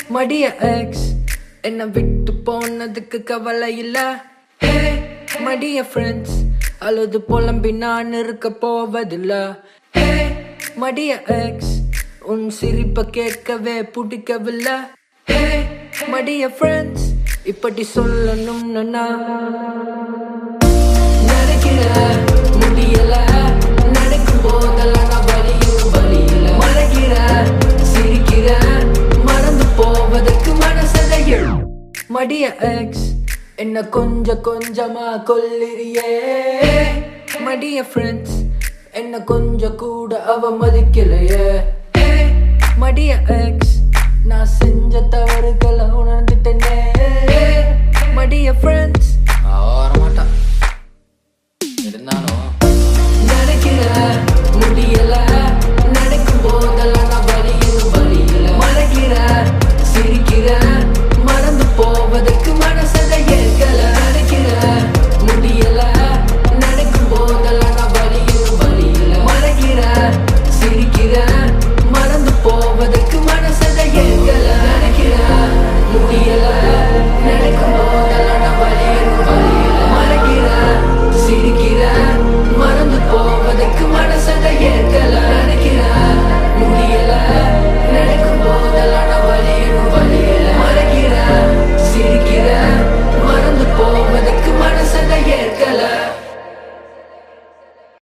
மடிய எக்ஸ் என்ன விட்டு போனதுக்கு கவலை இல்ல ஹே மடிய ஃப்ரெண்ட்ஸ் அழுது புலம்பி நான் இருக்க போவதில்ல ஹே மடிய எக்ஸ் உன் சிரிப்ப கேட்கவே பிடிக்கவில்லை ஹே மடிய ஃப்ரெண்ட்ஸ் இப்படி சொல்லணும்னு நான் நினைக்கிற முடியல நடக்கும் போதெல்லாம் நான் வலியும் வலியில மறைக்கிற சிரிக்கிற மறந்து போவதற்கு மனசதைய மடிய எக்ஸ் என்ன கொஞ்சம் கொஞ்சமா கொல்லிறியே மடிய ஃப்ரெண்ட்ஸ் என்ன கொஞ்சம் கூட அவ மதிக்கலையே மடிய எக்ஸ் நான் செஞ்ச தவறுகளை உணர்ந்துட்டேனே